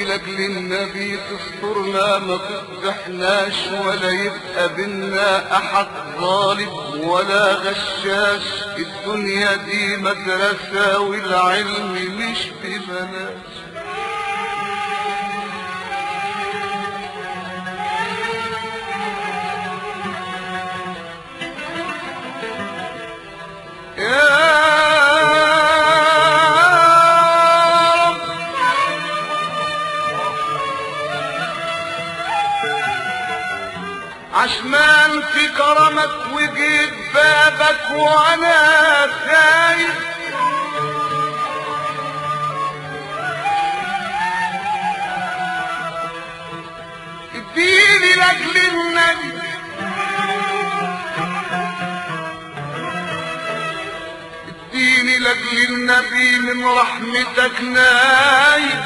لاجل النبي تسترنا ما تفضحناش ولا يبقى بينا احد ظالم ولا غشاش الدنيا دي مدرسة والعلم مش ببلاش يا رب عشمان في كرمك وجيت بابك وانا خايف اديني لاجل النبي اديني لاجل النبي من رحمتك نايم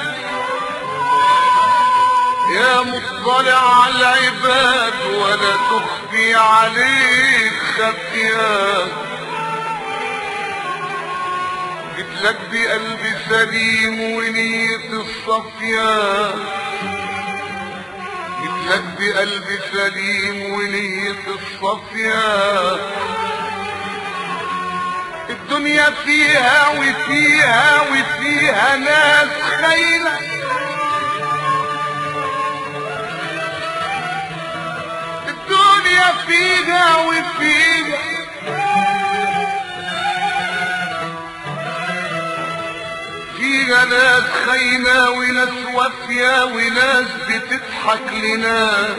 يا مطلع على العباد ولا تخفي عليك خفيات جيت لك بقلب سليم ونية الصفيات جيت لك بقلب سليم ونية الصفيات الدنيا فيها وفيها وفيها ناس خيلة الدنيا فيها وفيها فيها ناس خاينة وناس وافية وناس بتضحك لناس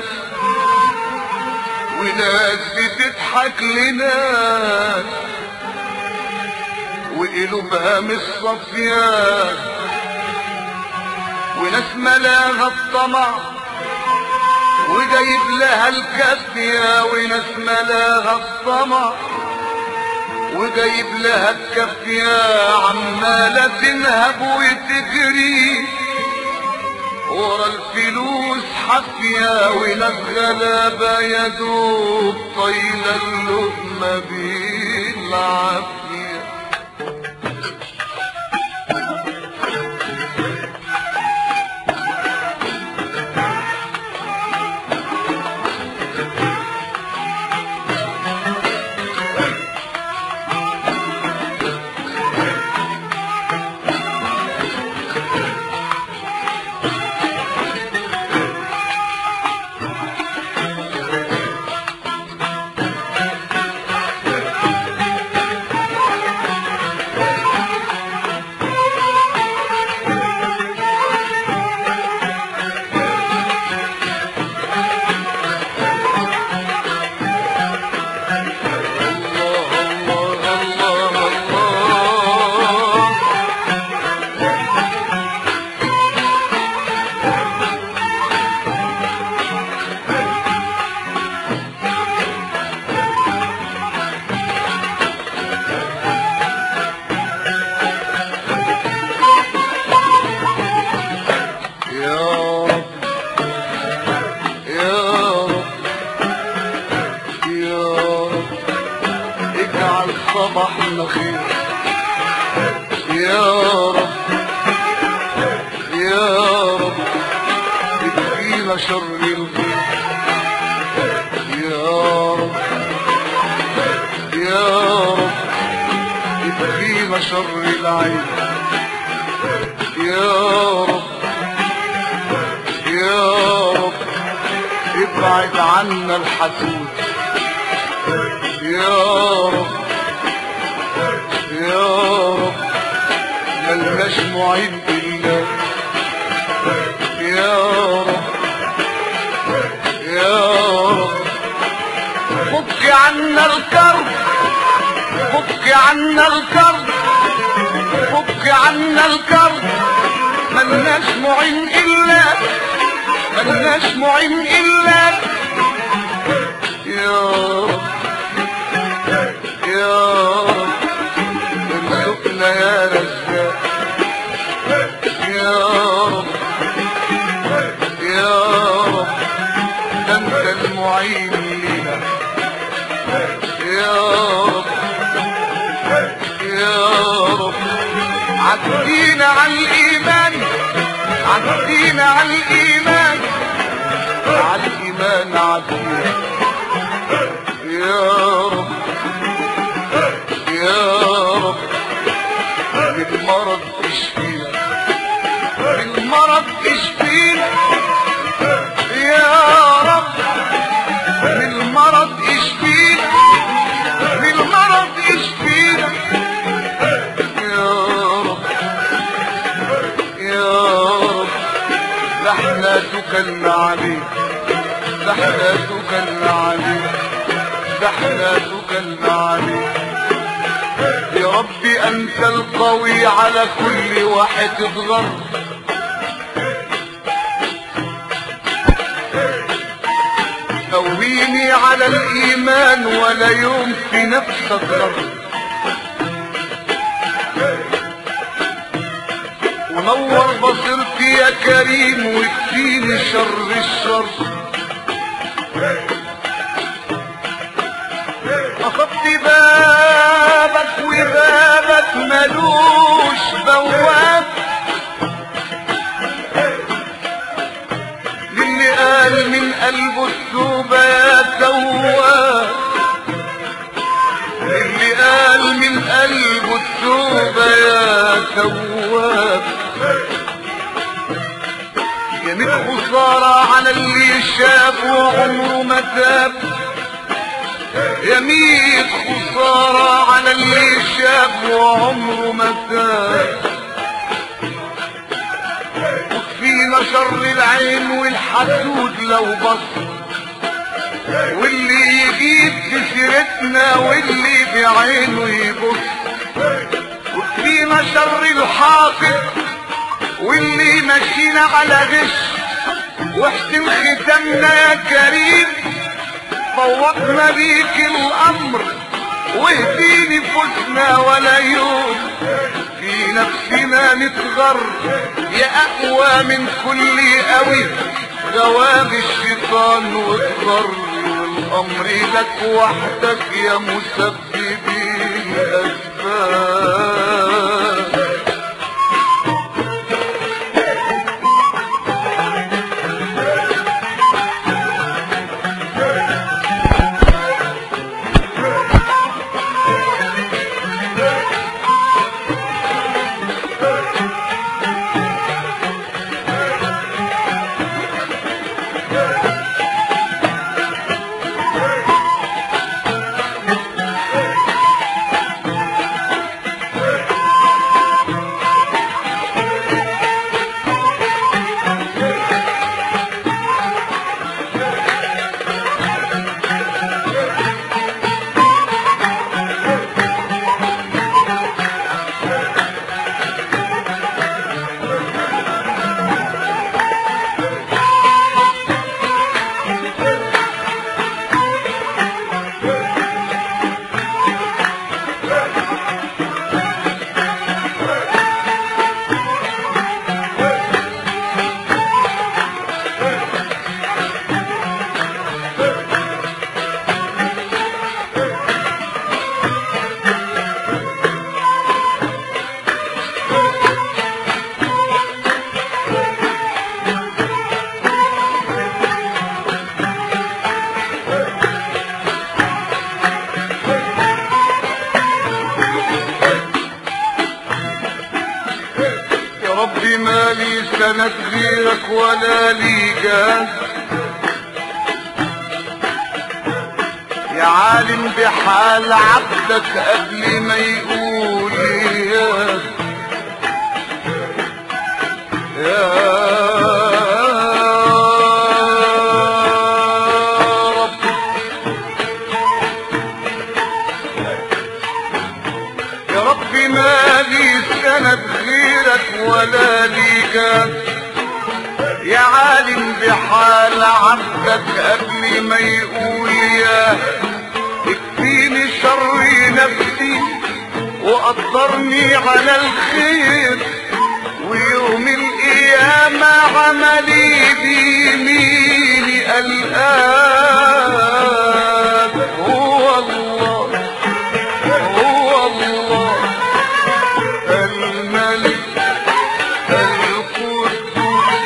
وناس بتضحك لناس وقلوبها مش صافية وناس ملاها الطمع وجايب لها الكافية وناس ملاها الطمع وجايب لها الكافية عمالة تنهب وتجري ورا الفلوس حافية وناس غلابة يا دوب طايلة اللقمة بالعافية الله الله الله الله يا رب يا رب يا رب اجعل صباحنا خير يا رب يا رب اكفينا شر الخير يا رب يا رب اكفينا شر العين يا رب يا رب ابعد عنا الحسود يا رب يا رب ملناش معين الا يا رب يا رب فك عنا الكرب فك عنا الكرب فك عنا الكرب ملناش معين الا ملناش معين الا يا رب يا رب ارزقنا يا رزاق يا رب يا رب ده انت المعين لينا يا رب يا رب عدينا على الايمان عدينا على الإيمان على الإيمان عدينا يا رب يا رب من مرض اشفينا من مرض اشفينا يا رب من مرض اشفينا من مرض اشفينا يا رب يا رب ده احنا توكلنا عليك ده احنا توكلنا عليك ده احنا توكلنا عليك يا ربي انت القوي على كل واحد اتغر قويني على الايمان ولا يوم في نفسك غر ونور بصيرتي يا كريم واكفيني شر الشر أخذت بابك وبابك ملوش بواب للي قال من قلبه التوبة يا تواب اللي قال من قلبه التوبة يا تواب يا ميت خسارة على اللي شاف وعمره ما تاب يا ميت خسارة على اللي شاف وعمره ما تاب وكفينا شر العين والحسود لو بص واللي يجيب في سيرتنا واللي بعينه يبص وكفينا شر الحاقد واللي ماشينا على غش واحسن ختامنا يا كريم فوقنا بيك الامر واهديني فوتنا ولا يوم في نفسنا نتغر يا اقوى من كل قوي غواب الشيطان وتغر والامر لك وحدك يا مسبب الاسباب يا ربي ما لي سند غيرك ولا لي جاه يا عالم بحال عبدك قبل ما يقول يا يا رب يا ربي ما لي سند غيرك ولا ليك يا عالم بحال عبدك قبل ما يقول يا اكفيني شر نفسي وقدرني على الخير ويوم القيامة عملي بيميني الآن هو الله هو الله الملك القدوس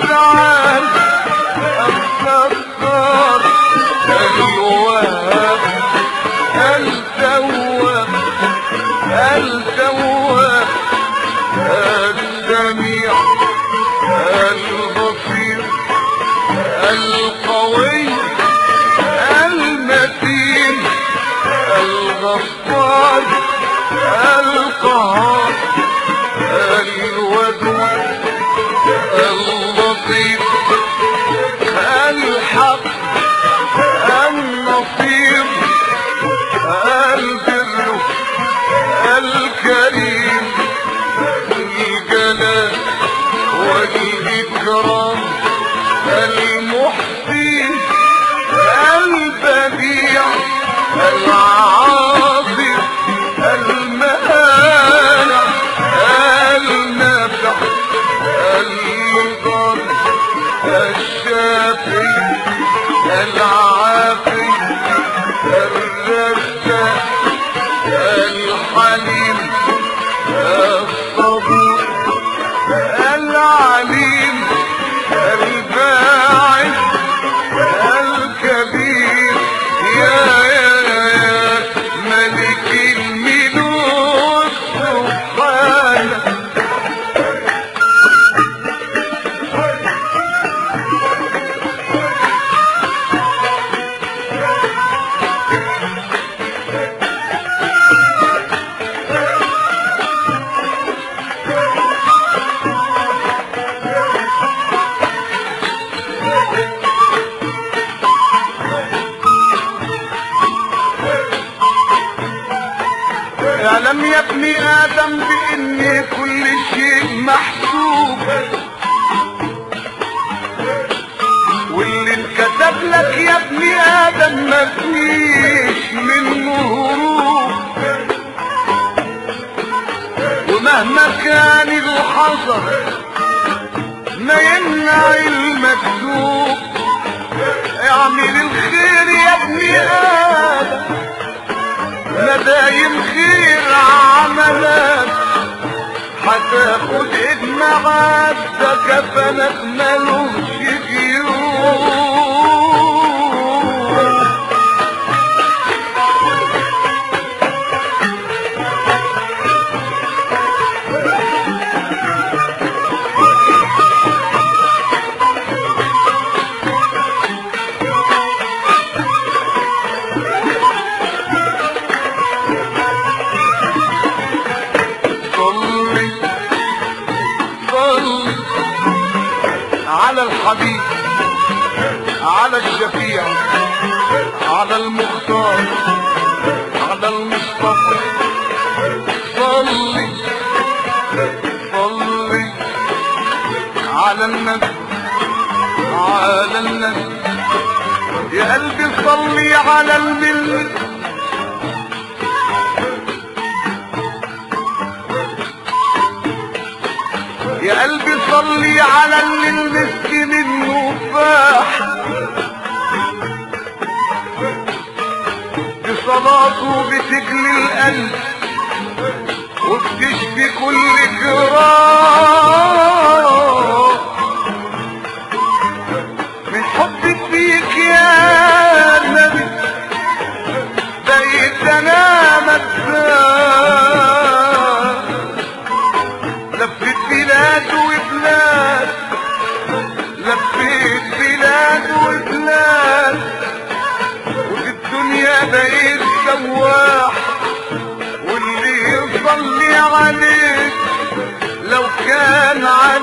السعاد الستار الوهاب التواب التواب السميع البصير القوي المتين الغفار القهار الودود اللطيف الحق النصير البر الكريم الجلال والإكرام المحسن البديع العاصي المانع النافع المضر الشافي العافي الرزاق الحليم الصبور العليم الباعث الكبير يا يا يا ملك الملوك سبحانه اعلم يا ابن ادم بان كل شيء محسوب واللي انكتب لك يا ابن ادم ما فيش منه هروب ومهما كان الحذر ما يمنع المكتوب اعمل الخير يا ابن ادم مدايم خير عملك هتاخد اجمعات ده كفنك ملوش جيوب صلي صلي على الحبيب على الشفيع على المختار على المصطفى صلي صلي على النبي على النبي يا قلبي صلي على الملك يا قلبي صلي على اللي المسك منه فاح بصلاته بتجلي القلب وبتشفي كل جراح من حبك فيك يا نبي بقيت انا مدفان لفيت بلاد وبلاد لفيت بلاد وبلاد وفي الدنيا بقيت سواح واللي يصلي عليك لو كان على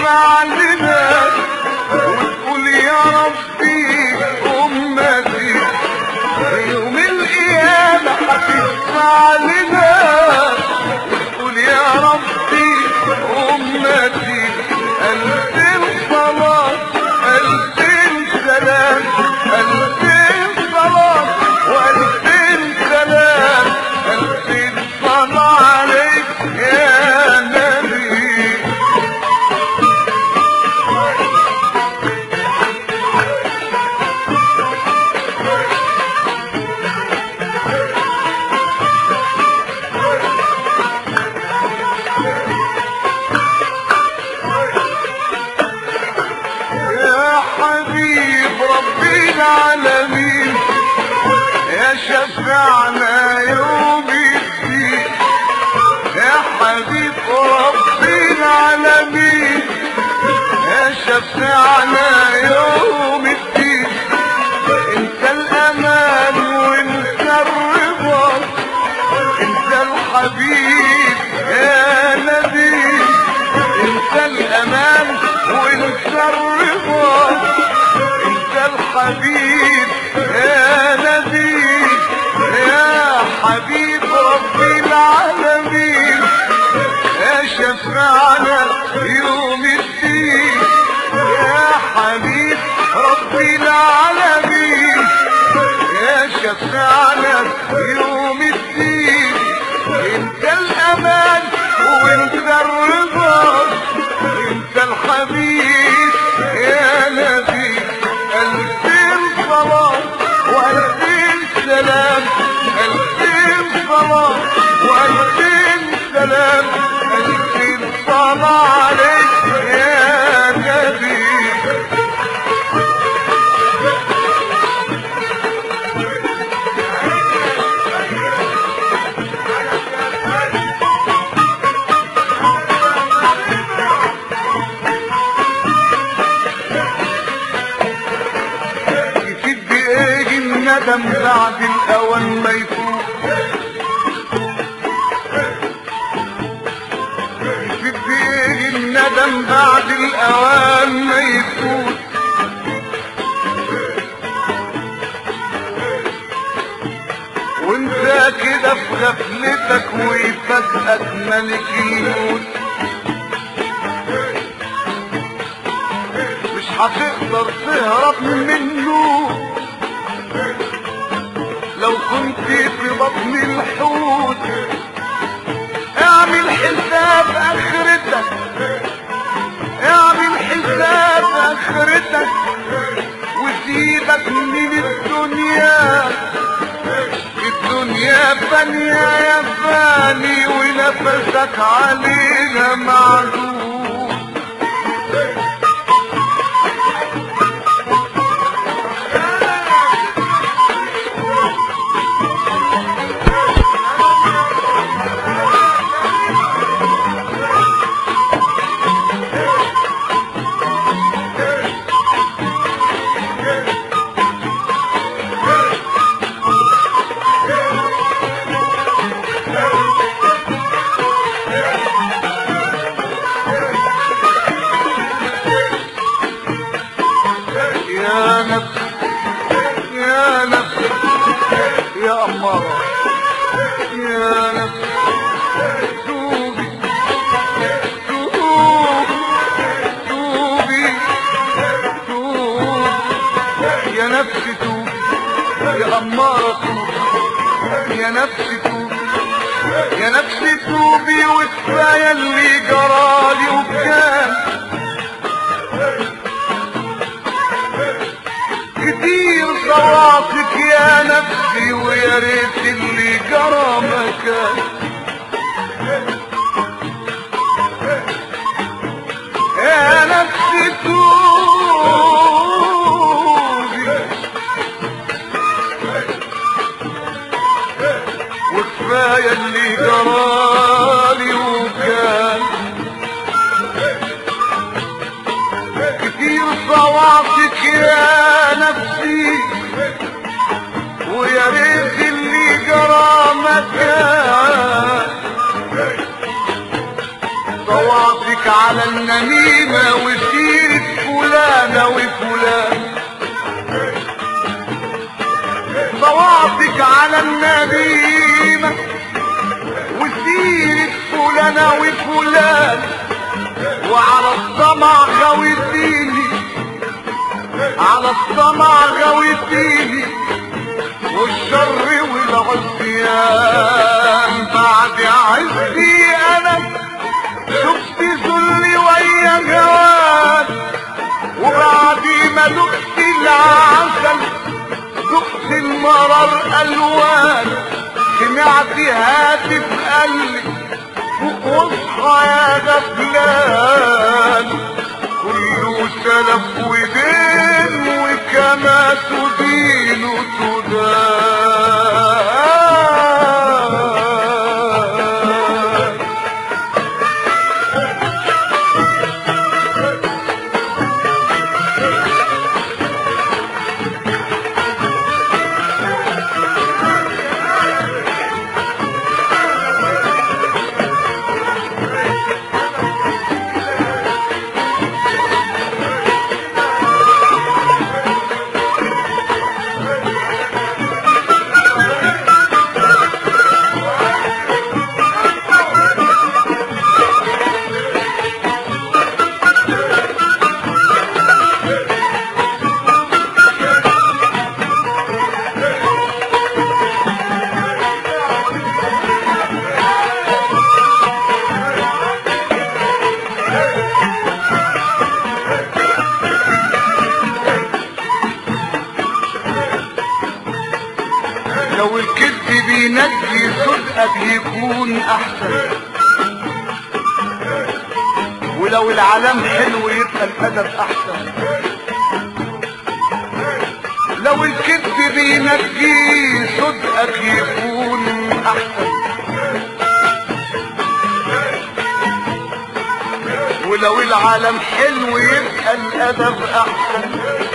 تشفع لنا وتقول يا ربي أمتي يوم القيامة هتشفع لنا وتقول يا ربي أمتي ألف صلاة ألف سلام ألف صلاة وألف سلام ألف صلاة عليك يا نبي يا حبيب ربي العالمين يا شفعنا يوم الدين يا حبيب ربي العالمين يا شفعنا يوم الدين انت الامان وانت الرضا انت الحبيب يا نبي انت الامان وانت الرضا انت الحبيب يا نبي يا حبيب ربي العالمين يا شفعنا يوم الدين يا حبيب ربي العالمين يا شفعنا يوم الدين انت الامان وانت الرضا انت الحبيب يا نبي الفين صلاة والفين سلام الفين صلاة والفين سلام الفين صلاة عليك يا نبي يفيد بايه الندم بعد الاوان ما يفوت يفيد بايه الندم بعد الاوان ما يفوت وانت كده في غفلتك ويفاجئك ملك الموت مش هتقدر تهرب منه لو كنت في بطن الحوت اعمل حساب اخرتك اعمل حساب اخرتك وسيبك من الدنيا الدنيا فانية يا فاني ونفسك علينا معدود يا نفس يا نفس يا أمارة يا نفس توبي توبي توبي توبي يا نفس توبي يا أمارة توبي يا نفس توبي يا نفس توبي وكفاية اللي جرالي وكان كتير صواتك يا نفسي ويا ريت اللي جرى مكان يا نفسي توبي وكفاية اللي جرالي وكان كتير صواتك يا نفسي ويا ريت اللي جرى مكان صواتك بوعدك على النميمة وسيرة فلانة وفلان بوعدك على النميمة وسيرة فلانة وفلان وعلى الطمع غويتيني على الطمع غويتيني والشر والعصيان بعد عزي انا شفت ذلي ويا جواد وبعد ما دقت العسل دقت المرر الوان سمعت هاتف قلبي فوق واصحى يا غفلان كله سلف ودين وكما تدين تدان لو الكذب بينجي صدقك يكون احسن ولو العلم حلو يبقى الادب احسن لو الكذب بينجي صدقك يكون احسن ولو العالم حلو يبقى الادب احسن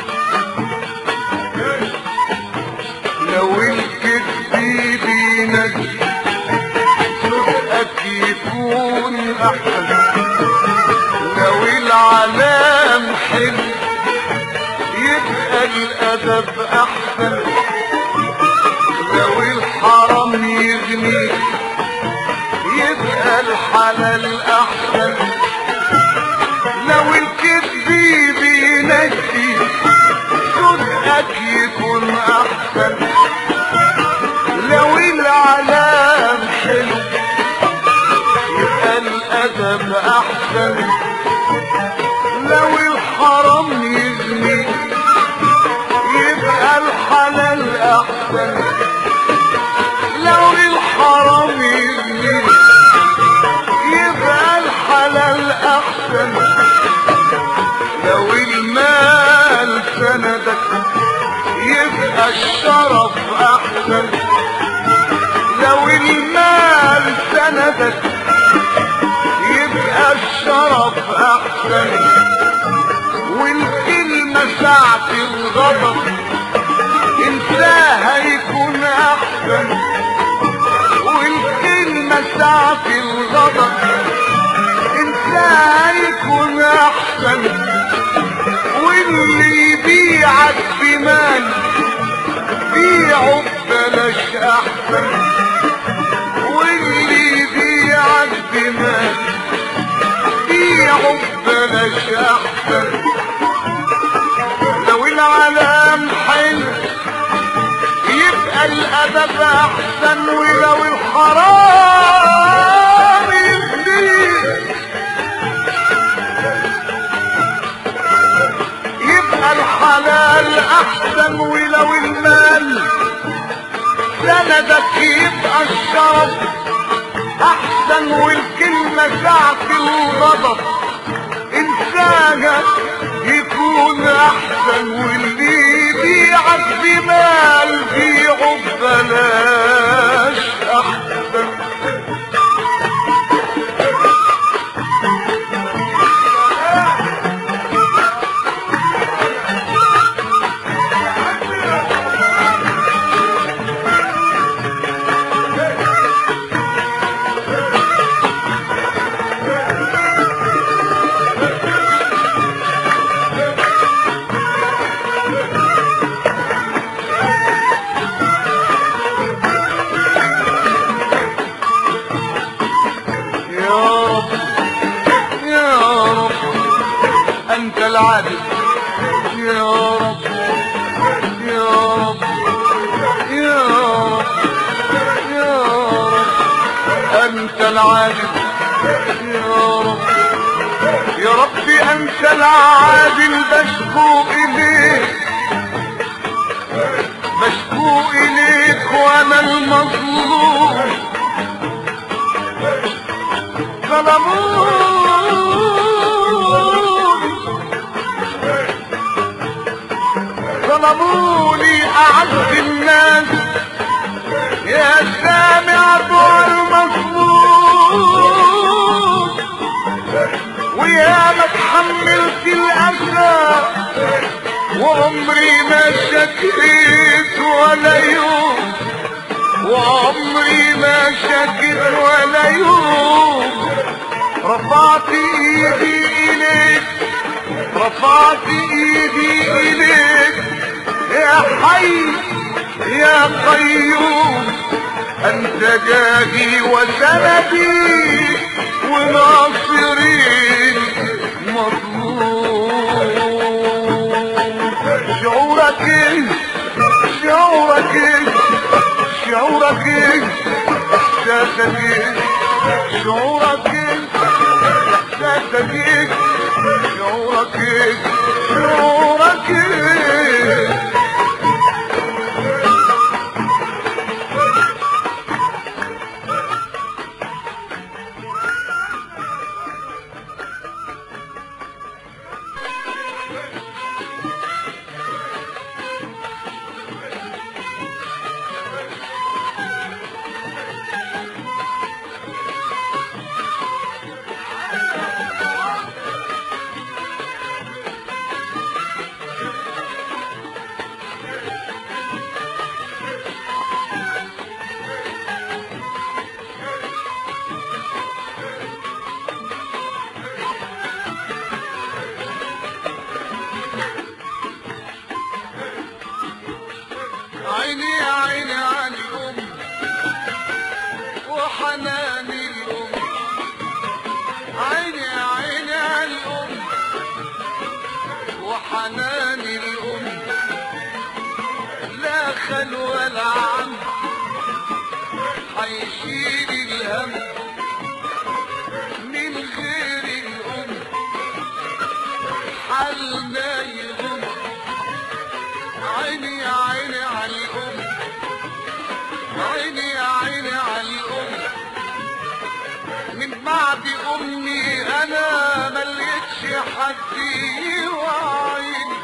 لو الكذب بينجي صدقك يكون احسن لو العلام حلو يبقى الادب احسن لو الحرام يغني يبقى الحلال احسن لو الكذب بينجي صدقك يكون احسن لو العلام حلو يبقى الادب احسن لو الحرام يغني يبقى الحلال احسن لو الحرام يغني يبقى الحلال احسن لو المال سندك يبقى الشرف احسن لو المال سندك يبقى الشرف احسن والكلمة ساعة الغضب انساها يكون احسن والكلمة ساعة الغضب انساها يكون احسن واللي يبيعك بمال بيعه ببلاش احسن واللي يبيعك بمال بيعه ببلاش احسن لو العلام حلو يبقى الادب احسن ولو الحرام يزيد يبقى الحلال احسن ولو المال سندك يبقى الشرف احسن والكلمة ساعة الغضب انسانك يكون احسن واللي يبيعك بمال بيعه ببلاش احسن انت العادل يا رب يا رب يا رب يا رب انت العادل يا رب يا ربي انت العادل بشكو اليك بشكو اليك وانا المظلوم ظلموني ظلموني اعز الناس يا سامع دعاء المظلوم ويا ما تحملت الاسى وعمري ما شكيت ولا يوم وعمري ما شكيت ولا يوم رفعت ايدي اليك رفعت ايدي اليك يا حي يا قيوم انت جاهي وسندي وناصري مظلوم شعورك ايه شعورك ايه شعورك ايه احساسك ايه شعورك ايه احساسك ايه شعورك ايه شعورك ايه عيني يا عيني عن الأم وحنان الأم عيني يا عيني عن الأم وحنان الأم لا خل ولا عم حيشيل الهم من غير الأم حالنا يغم عيني يا عيني على الأم عيني يا عيني على الأم من بعد أمي أنا ملقتش حد يوعيني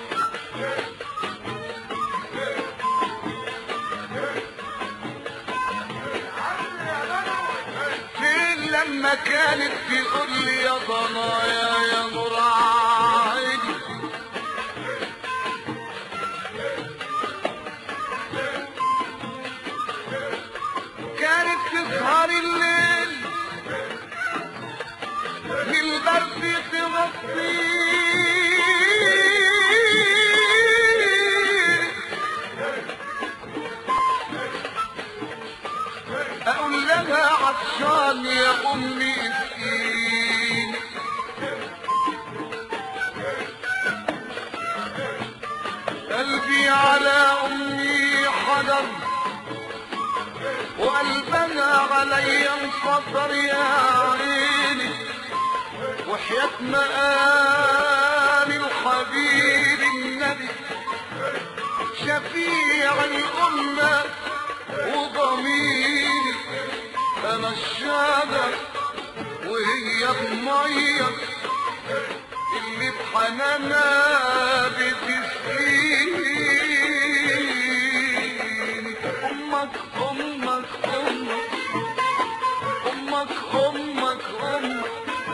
فين لما كانت تقول لي يا ضنايا يا نور عيني كانت تسهر الليل بالبرد تغطي اقول لها عطشان يا امي اسقيني قلبي على امي حجر وقلبنا علي انفطر يا عيني وحياة مقام الحبيب النبي شفيع الأمة وضميري أنا الشجر وهي المية اللي بحنانها بتسقيني أمك أمك أمك أمك أمك أمك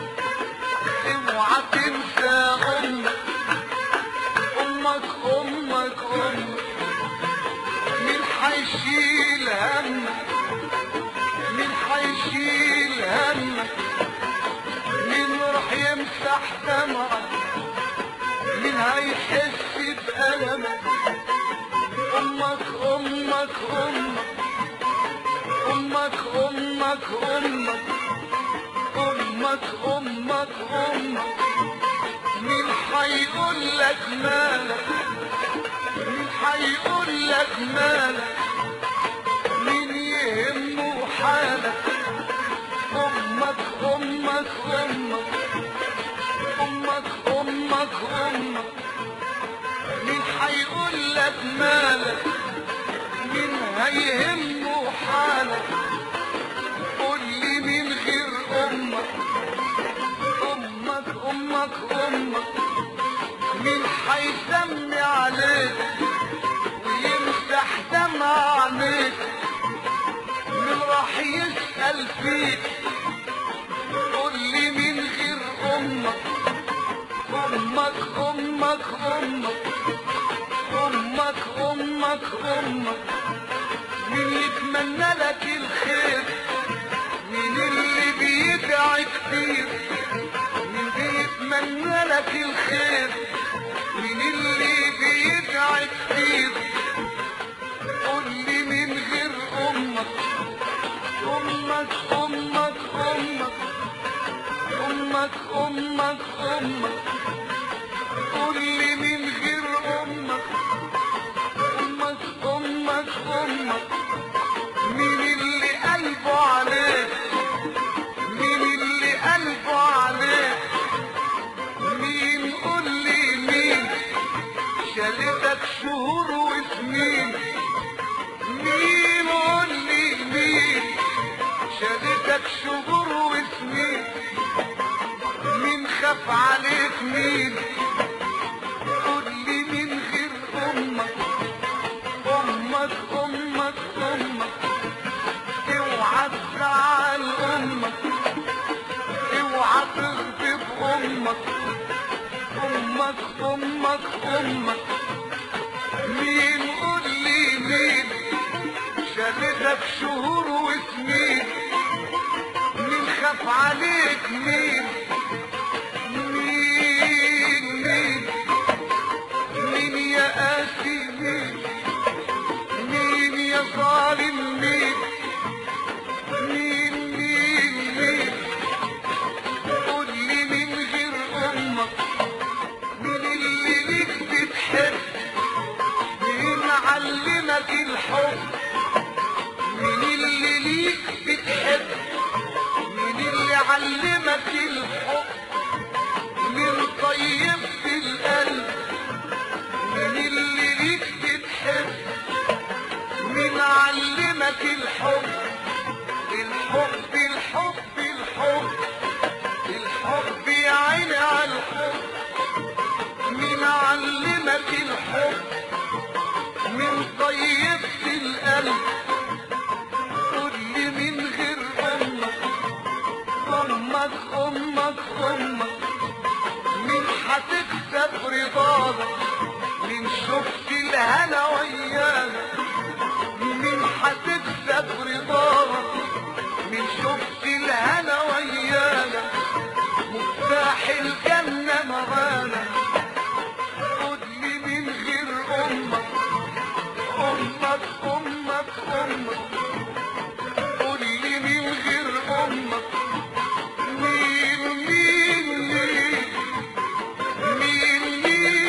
اوعى تنسى أمك أمك أمك أمك مين حيشيل همك مين حيشيل همك مين راح يمسح دمعك مين هيحس بألمك أمك أمك أمك أمك أمك أمك أمك أمك أمك مين هيقول لك مالك مين هيقول لك مالك مين يهمه حالك امك امك امك امك امك امك مين هيقول لك مالك مين هيهمه حالك قول لي مين غير امك امك امك امك مين هيسمي عليك ويمسح دمع عينيك مين راح يسأل فيك قول لي مين غير امك امك امك امك امك امك امك مين يتمنى لك الخير مين اللي بيدعي كتير مين بيتمنى لك الخير مين اللي بيدعي كتير قول لي مين غير امك امك امك امك امك امك امك قول لي مين غير امك امك امك امك مين اللي قلبه عليك مين اللي قلبه عليك مين قول لي مين شالتك شهور وسنين مين قول لي مين شالتك شهور وسنين مين خاف عليك مين قول لي مين غير امك امك امك امك اوعى تزعل امك اوعى تغضب امك امك امك امك مين قول لي مين شالتك شهور وسنين مين خاف عليك مين مين مين مين يا قاسي مين مين يا ظالم مين مين مين مين قول لي مين غير امك مين اللي ليك بتحب مين علمك الحب مين اللي ليك بتحب مين اللي علمك الحب مين طيب في القلب مين اللي ليك بتحب مين علمك الحب الحب الحب الحب الحب يا عيني على الحب مين علمك الحب مين طيب في القلب قول لي مين غير امك امك امك امك مين هتكسب رضاك مين شفت الهنا ويانا مين هتكسب رضاك مين شفت الهنا ويانا مفتاح الجنة معانا قول لي مين غير امك امك امك امك قول لي مين غير امك مين مين مين مين مين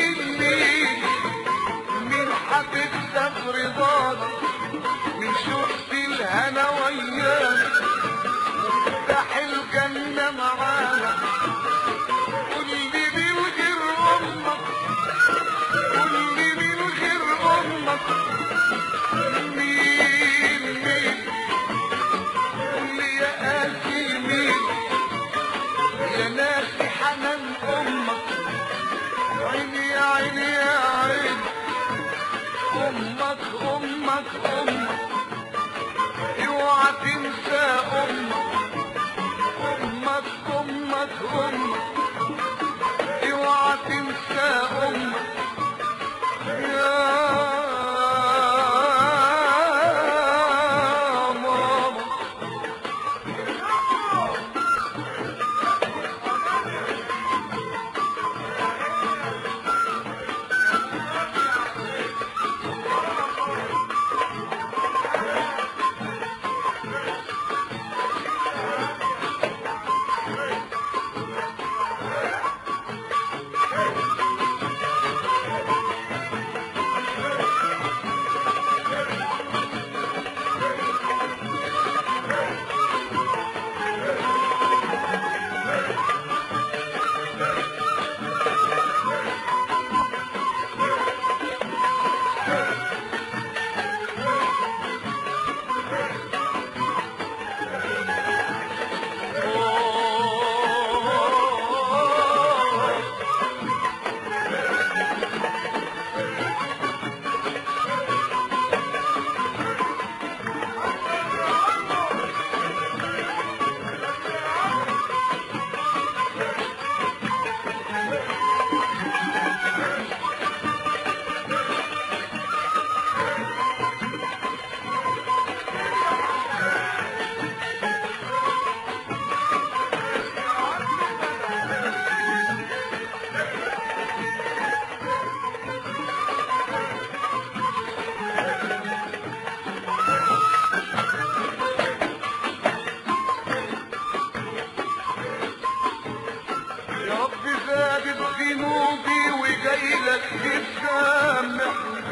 لك تسامحني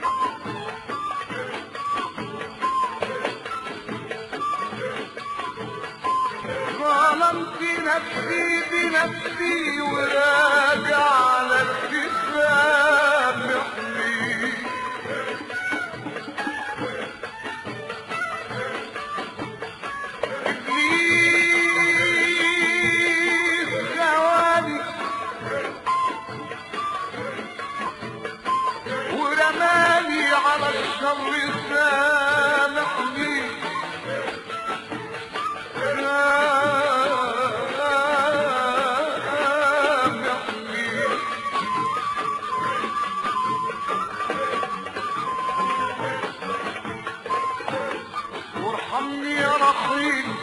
ظلمت نفسي بنفسي وراجع لك تسامحني إبليس جواني ورماني على الشر سامحني سامحني وارحمني يا رحيم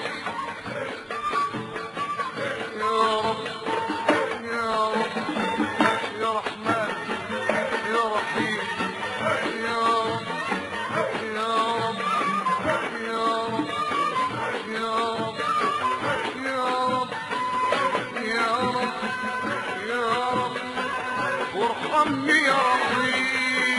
يا رب يا رب يا رحمن يا رحيم يا رب يا رب يا رب يا رب يا رب يا رب يا رب وارحمني يا رحيم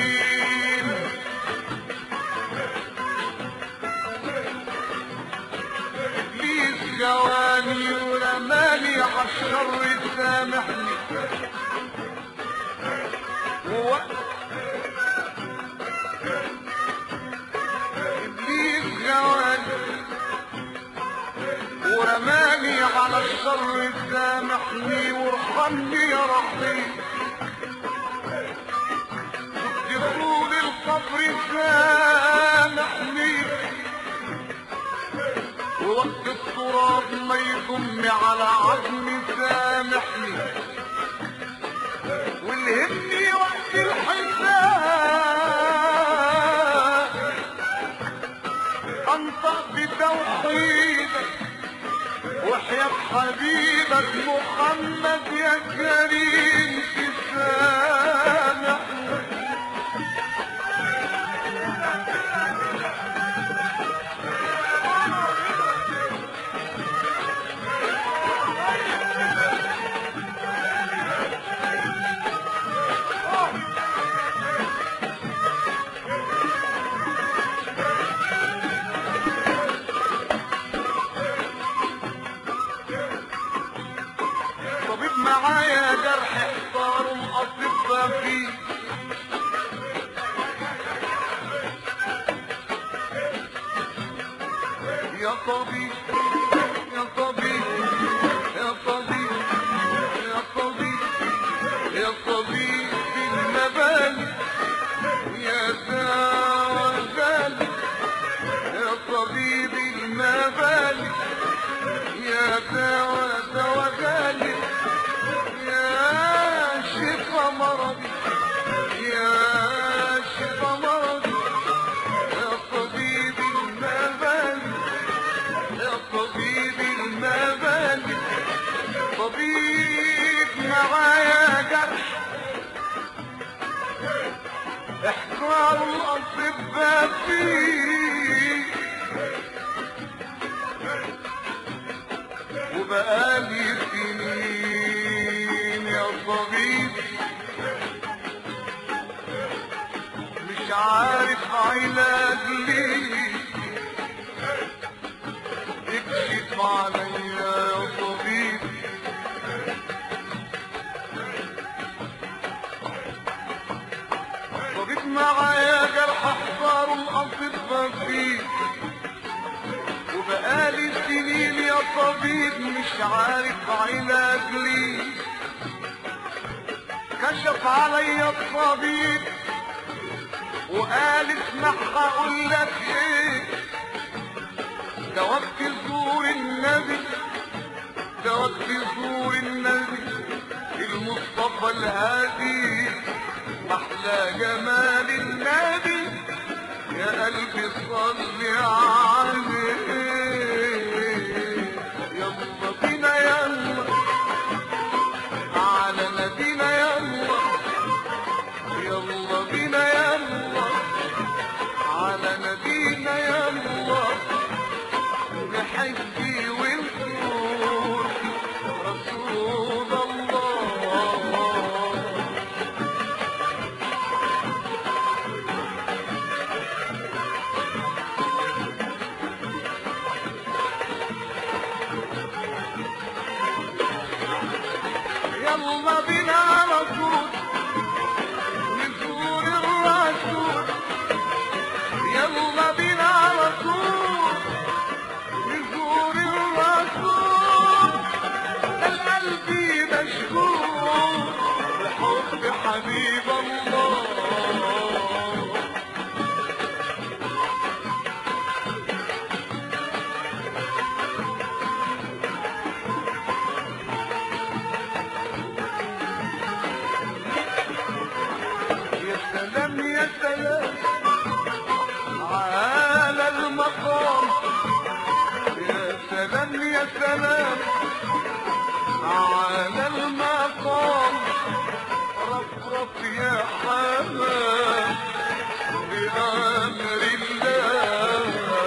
ابليس جواني ورماني عالشر سامحني ووقت ابليس جواني ورماني على الشر سامحني وارحمني يا رحيم دخول القبر سامحني ووقت التراب ما يضم على عظمي سامحني والهمني وقت الحساب انطق بتوحيدك وحياة حبيبك محمد يا كريم تسامحني طبيب معايا جرح احتار الاطباء فيه يا طبيب يا طبيب يا طبيب يا طبيب يا طبيب المباني يا زال يا طبيب المباني يا دواء دواء غالي يا شفا مرضي يا شفا مرضي يا طبيب المباني يا طبيب المباني طبيب معايا جرح احضار الاطباء فيه وبقالي سنين يا طبيب مش عارف علاج ليه اكشف عليا يا طبيب طبيب معايا جرح احضار الاطباء فيه وبقالي سنين يا طبيب مش عارف علاج ليه كشف عليا الطبيب وقال اسمع هقول لك ايه ده وقت زور النبي ده وقت زور النبي المصطفى الهادي احلى جمال النبي يا قلبي صل عليه يلا بينا يلا على نبينا يلا يلا بينا يلا على نبينا يلا نحكي ونقول رسول الله يلا بينا على طول نزور الرسول يلا بينا على طول نزور الرسول ده القلب مشغول بحب حبيب الله يا سلام يا سلام على المقام يا سلام يا سلام على المقام رفرف يا حمام بأمر الله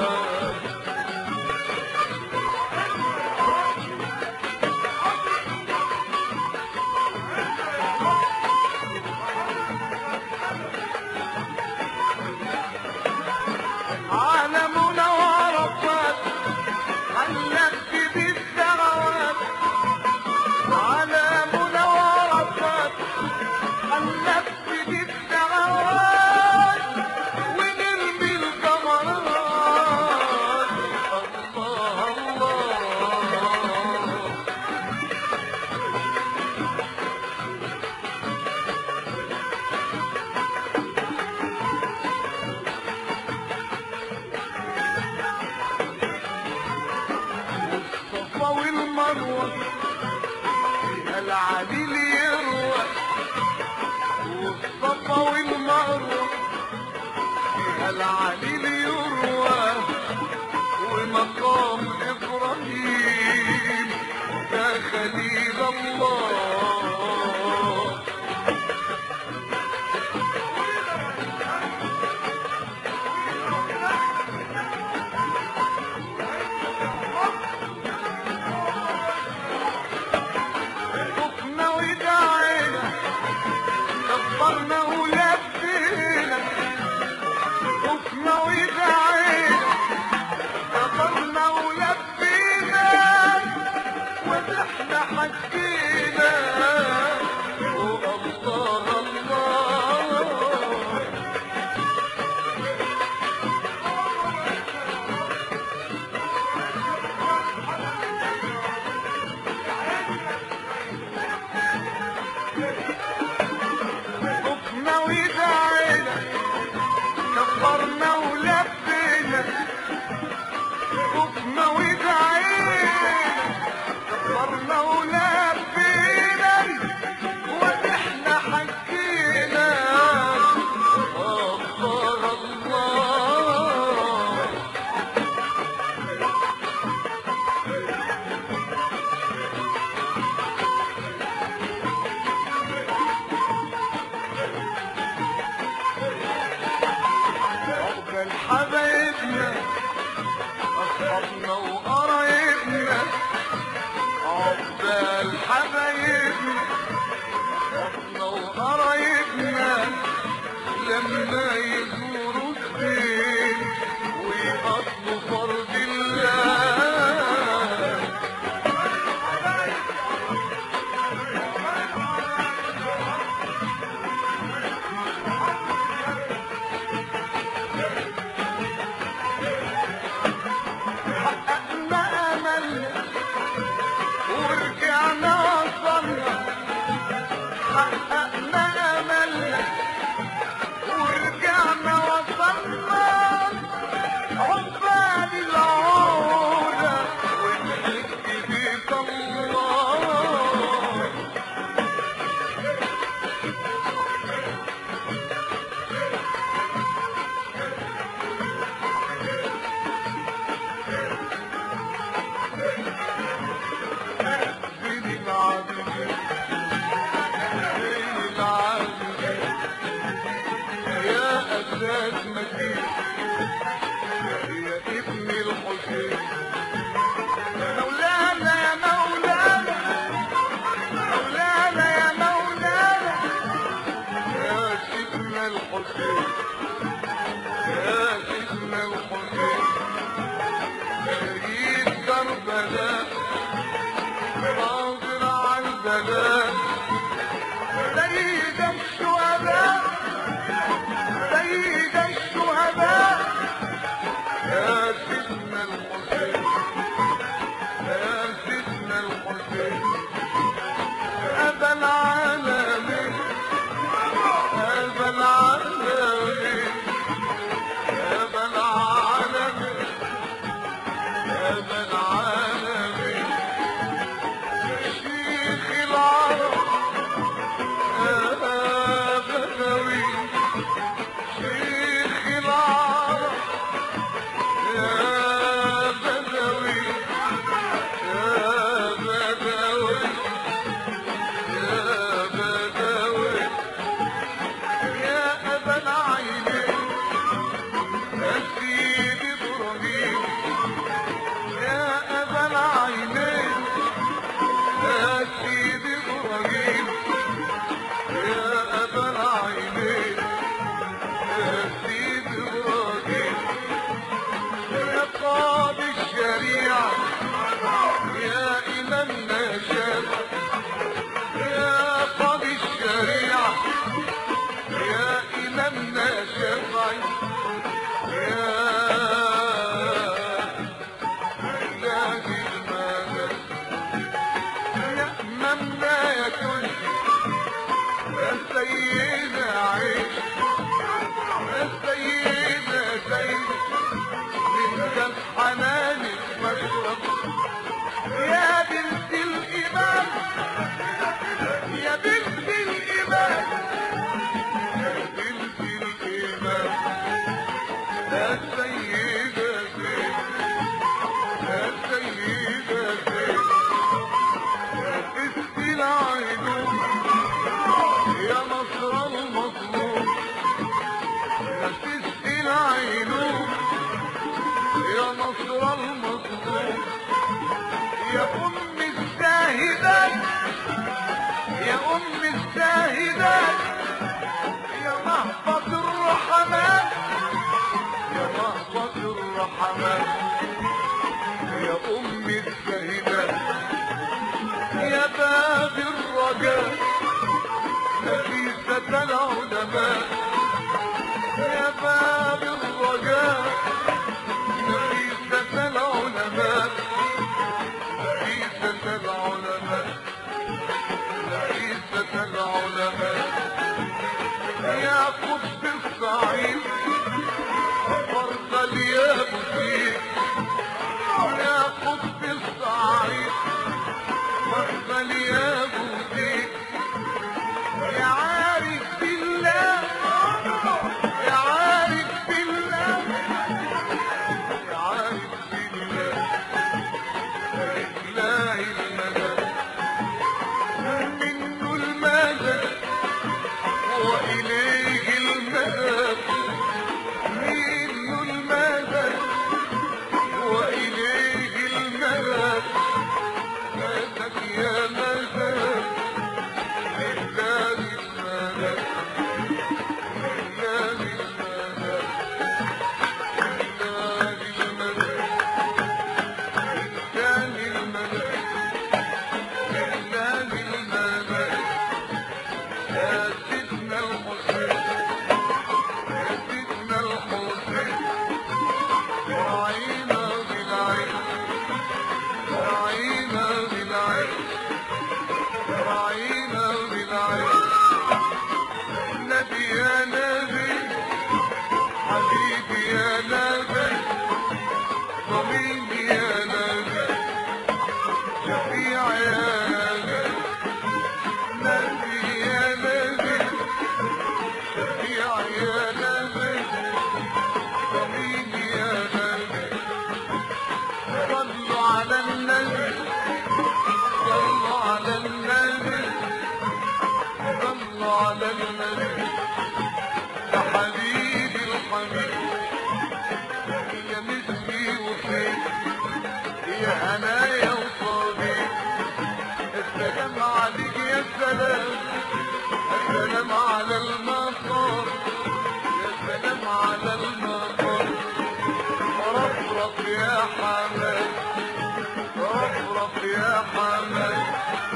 عالمنا ورفات علمت بالدعوات عالمنا ورفات علمت بالدعوات ونرمي القمرات الله الله الصفا والمروة فيها العليل يروى والصفا والمروة فيها العليل يروى ومقام إبراهيم ده خليل الله طفنا ودعينا كبرنا ولبينا طفنا ودعينا كبرنا ولبينا وزحنا حكينا نصر المظلوم يا ام الزاهدات يا ام الزاهدات يا مهبط الرحمات يا مهبط الرحمات يا ام الزاهدات يا باب الرجاء نفيسة العلماء يا باب الرجاء نفيسة العلماء نفيسة العلماء نفيسة العلماء يا قطب الصعيد فرق يا بوتيك يا قطب الصعيد فرق يا بوتيك يا عارف بالله يا عارف بالله يا عارف بالله لله المدد منه المدد وإليه المدد منه المدد وإليه المدد مدد يا مدد لله المدد لله المدد لله المدد لله المدد لله المدد يا سيدنا الحسين يا سيدنا الحسين راعينا بالعين راعينا بالعين راعينا بالعين نبي يا نبي حبيبي يا نبي ضميني يا نبي شفيع يا نبي نبي يا نبي شفيع يا نبي ضميني يا نبي صلوا على النبي صلوا على النبي صلوا على النبي يا حبيبي الحبيب يا مثلي وفيك يا هنايا وصديق السلام عليك يا سلام السلام على المطار يا سلام على المطار رفرف يا حماد رفرف يا حماد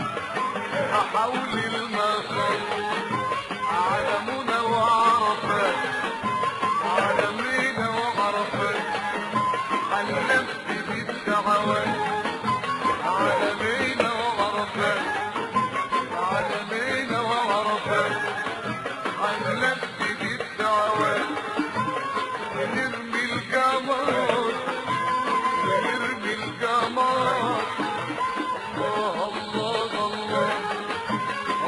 حول المطار علمنا وعرفات علمينا وعرفات حلفت بالدعوات علمينا وعرفات علمينا وعرفات حلفت بالدعوات نرمي الجمرات نرمي الجمرات الله الله الله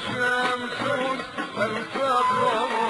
شمس الفقر